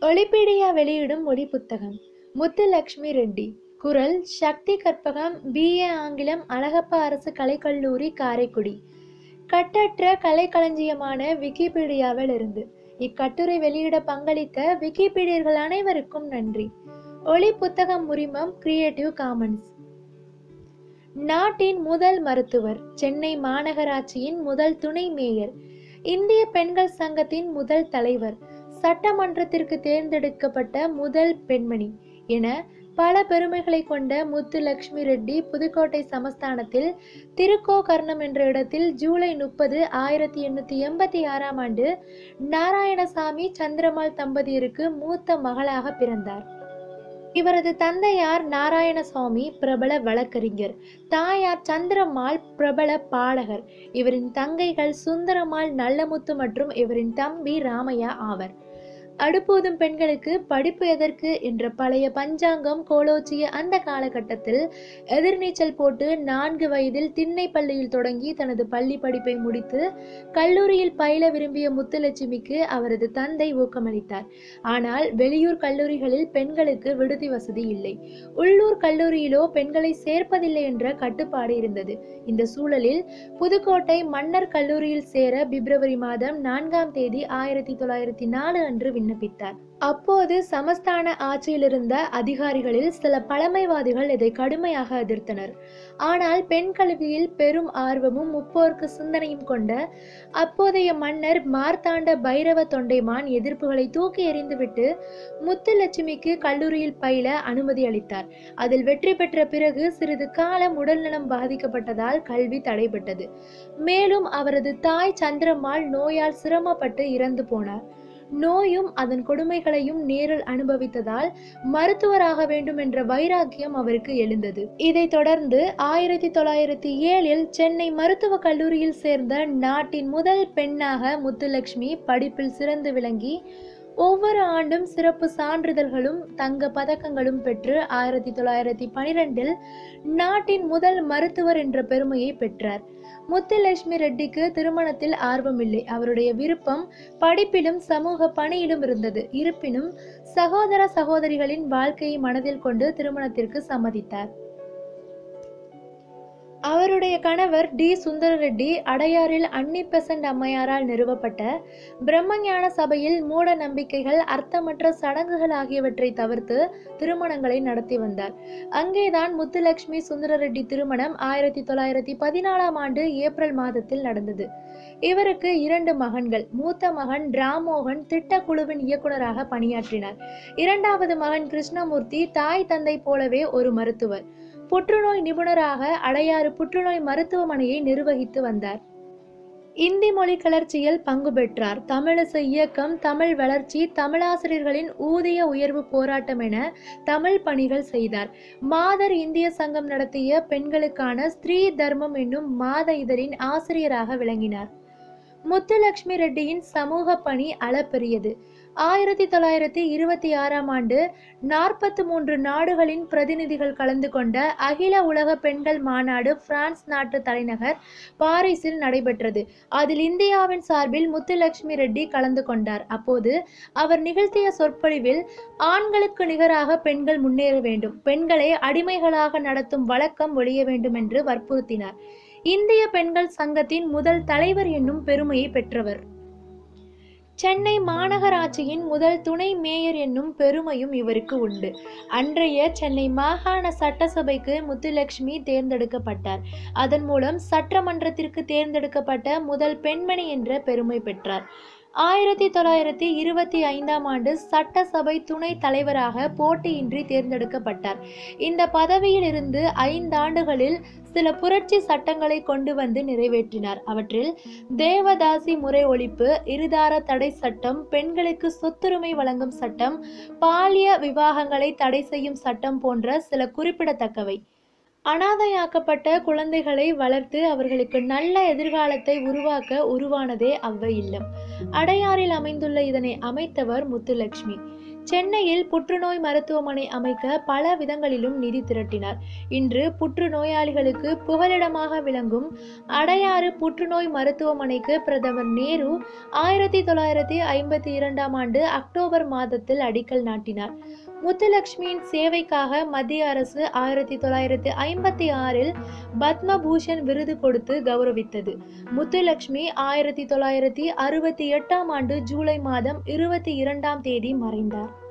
ஒலிபீடியா வெளியிடும் மொழி புத்தகம் முத்துலட்சுமி ரெட்டி குரல் சக்தி கற்பகம் பிஏ ஆங்கிலம் அழகப்பா அரசு கலைக்கல்லூரி காரைக்குடி கட்டற்ற கலைக்களஞ்சியமான விக்கிபீடியாவில் இருந்து இக்கட்டுரை வெளியிட பங்களித்த விக்கிபீடியர்கள் அனைவருக்கும் நன்றி ஒளி புத்தகம் உரிமம் கிரியேட்டிவ் காமன்ஸ் நாட்டின் முதல் மருத்துவர் சென்னை மாநகராட்சியின் முதல் துணை மேயர் இந்திய பெண்கள் சங்கத்தின் முதல் தலைவர் சட்டமன்றத்திற்கு தேர்ந்தெடுக்கப்பட்ட முதல் பெண்மணி என பல பெருமைகளை கொண்ட முத்துலட்சுமி ரெட்டி புதுக்கோட்டை சமஸ்தானத்தில் திருக்கோகர்ணம் என்ற இடத்தில் ஜூலை முப்பது ஆயிரத்தி எண்ணூத்தி எண்பத்தி ஆறாம் ஆண்டு நாராயணசாமி சந்திரமால் தம்பதியருக்கு மூத்த மகளாக பிறந்தார் இவரது தந்தையார் நாராயணசாமி பிரபல வழக்கறிஞர் தாயார் சந்திரம்மாள் பிரபல பாடகர் இவரின் தங்கைகள் சுந்தரம்மாள் நல்லமுத்து மற்றும் இவரின் தம்பி ராமையா ஆவர் அடுப்பூதும் பெண்களுக்கு படிப்பு எதற்கு என்ற பழைய பஞ்சாங்கம் கோலோச்சிய அந்த காலகட்டத்தில் எதிர்நீச்சல் போட்டு நான்கு வயதில் திண்ணை பள்ளியில் தொடங்கி தனது பள்ளி படிப்பை முடித்து கல்லூரியில் பயில விரும்பிய முத்துலட்சுமிக்கு அவரது தந்தை ஊக்கமளித்தார் ஆனால் வெளியூர் கல்லூரிகளில் பெண்களுக்கு விடுதி வசதி இல்லை உள்ளூர் கல்லூரியிலோ பெண்களை சேர்ப்பதில்லை என்ற கட்டுப்பாடு இருந்தது இந்த சூழலில் புதுக்கோட்டை மன்னர் கல்லூரியில் சேர பிப்ரவரி மாதம் நான்காம் தேதி ஆயிரத்தி தொள்ளாயிரத்தி நாலு அன்று விண்ணப்பித்தார் அப்போது சமஸ்தான ஆட்சியில் இருந்த அதிகாரிகளில் சில பழமைவாதிகள் இதை கடுமையாக எதிர்த்தனர் ஆனால் பெண் கல்வியில் பெரும் ஆர்வமும் முப்போருக்கு சிந்தனையும் கொண்ட அப்போதைய மன்னர் மார்த்தாண்ட பைரவ தொண்டைமான் எதிர்ப்புகளை தூக்கி எறிந்துவிட்டு முத்துலட்சுமிக்கு கல்லூரியில் பயில அனுமதி அளித்தார் அதில் வெற்றி பெற்ற பிறகு சிறிது காலம் உடல்நலம் பாதிக்கப்பட்டதால் கல்வி தடைபட்டது மேலும் அவரது தாய் சந்திரம்மாள் நோயால் சிரமப்பட்டு இறந்து போனார் நோயும் அதன் கொடுமைகளையும் நேரில் அனுபவித்ததால் மருத்துவராக வேண்டும் என்ற வைராக்கியம் அவருக்கு எழுந்தது இதைத் தொடர்ந்து ஆயிரத்தி தொள்ளாயிரத்தி ஏழில் சென்னை மருத்துவக் கல்லூரியில் சேர்ந்த நாட்டின் முதல் பெண்ணாக முத்துலட்சுமி படிப்பில் சிறந்து விளங்கி ஒவ்வொரு ஆண்டும் சிறப்பு சான்றிதழ்களும் தங்க பதக்கங்களும் பெற்று ஆயிரத்தி தொள்ளாயிரத்தி பனிரெண்டில் நாட்டின் முதல் மருத்துவர் என்ற பெருமையை பெற்றார் முத்துலட்சுமி ரெட்டிக்கு திருமணத்தில் ஆர்வமில்லை அவருடைய விருப்பம் படிப்பிலும் சமூக பணியிலும் இருந்தது இருப்பினும் சகோதர சகோதரிகளின் வாழ்க்கையை மனதில் கொண்டு திருமணத்திற்கு சம்மதித்தார் அவருடைய கணவர் டி சுந்தர ரெட்டி அடையாறில் அன்னி பெசன்ட் அம்மையாரால் நிறுவப்பட்ட பிரம்மஞான சபையில் மூட நம்பிக்கைகள் அர்த்தமற்ற சடங்குகள் ஆகியவற்றை தவிர்த்து திருமணங்களை நடத்தி வந்தார் அங்கேதான் முத்துலட்சுமி சுந்தர ரெட்டி திருமணம் ஆயிரத்தி தொள்ளாயிரத்தி பதினாலாம் ஆண்டு ஏப்ரல் மாதத்தில் நடந்தது இவருக்கு இரண்டு மகன்கள் மூத்த மகன் ராமோகன் திட்டக்குழுவின் இயக்குநராக பணியாற்றினார் இரண்டாவது மகன் கிருஷ்ணமூர்த்தி தாய் தந்தை போலவே ஒரு மருத்துவர் புற்றுநோய் நிபுணராக அடையாறு புற்றுநோய் மருத்துவமனையை நிர்வகித்து வந்தார் இந்தி மொழி கிளர்ச்சியில் பங்கு பெற்றார் தமிழிசை இயக்கம் தமிழ் வளர்ச்சி தமிழாசிரியர்களின் ஊதிய உயர்வு போராட்டம் என தமிழ் பணிகள் செய்தார் மாதர் இந்திய சங்கம் நடத்திய பெண்களுக்கான ஸ்திரீ தர்மம் என்னும் மாத இதழின் ஆசிரியராக விளங்கினார் முத்துலட்சுமி ரெட்டியின் சமூக பணி அளப்பெரியது ஆயிரத்தி தொள்ளாயிரத்தி இருபத்தி ஆறாம் ஆண்டு நாற்பத்தி மூன்று நாடுகளின் பிரதிநிதிகள் கலந்து கொண்ட அகில உலக பெண்கள் மாநாடு பிரான்ஸ் நாட்டு தலைநகர் பாரிஸில் நடைபெற்றது அதில் இந்தியாவின் சார்பில் முத்துலட்சுமி ரெட்டி கலந்து கொண்டார் அப்போது அவர் நிகழ்த்திய சொற்பொழிவில் ஆண்களுக்கு நிகராக பெண்கள் முன்னேற வேண்டும் பெண்களை அடிமைகளாக நடத்தும் வழக்கம் ஒழிய வேண்டும் என்று வற்புறுத்தினார் இந்திய பெண்கள் சங்கத்தின் முதல் தலைவர் என்னும் பெருமையை பெற்றவர் சென்னை மாநகராட்சியின் முதல் துணை மேயர் என்னும் பெருமையும் இவருக்கு உண்டு அன்றைய சென்னை மாகாண சட்டசபைக்கு முத்துலட்சுமி தேர்ந்தெடுக்கப்பட்டார் அதன் மூலம் சட்டமன்றத்திற்கு தேர்ந்தெடுக்கப்பட்ட முதல் பெண்மணி என்ற பெருமை பெற்றார் ஆயிரத்தி தொள்ளாயிரத்தி இருபத்தி ஐந்தாம் ஆண்டு சட்டசபை துணை தலைவராக போட்டியின்றி தேர்ந்தெடுக்கப்பட்டார் இந்த பதவியில் இருந்து ஐந்தாண்டுகளில் சில புரட்சி சட்டங்களை கொண்டு வந்து நிறைவேற்றினார் அவற்றில் தேவதாசி முறை ஒழிப்பு இருதார தடை சட்டம் பெண்களுக்கு சொத்துரிமை வழங்கும் சட்டம் பாலிய விவாகங்களை தடை செய்யும் சட்டம் போன்ற சில குறிப்பிடத்தக்கவை அனாதையாக்கப்பட்ட குழந்தைகளை வளர்த்து அவர்களுக்கு நல்ல எதிர்காலத்தை உருவாக்க உருவானதே அவ்வை இல்லம் அடையாறில் அமைந்துள்ள இதனை அமைத்தவர் முத்துலட்சுமி சென்னையில் புற்றுநோய் மருத்துவமனை அமைக்க பல விதங்களிலும் நிதி திரட்டினார் இன்று புற்றுநோயாளிகளுக்கு புகலிடமாக விளங்கும் அடையாறு புற்றுநோய் மருத்துவமனைக்கு பிரதமர் நேரு ஆயிரத்தி தொள்ளாயிரத்தி ஐம்பத்தி இரண்டாம் ஆண்டு அக்டோபர் மாதத்தில் அடிக்கல் நாட்டினார் முத்துலட்சுமியின் சேவைக்காக மத்திய அரசு ஆயிரத்தி தொள்ளாயிரத்தி ஐம்பத்தி ஆறில் பத்மபூஷன் விருது கொடுத்து கௌரவித்தது முத்துலட்சுமி ஆயிரத்தி தொள்ளாயிரத்தி அறுபத்தி எட்டாம் ஆண்டு ஜூலை மாதம் இருபத்தி இரண்டாம் தேதி மறைந்தார்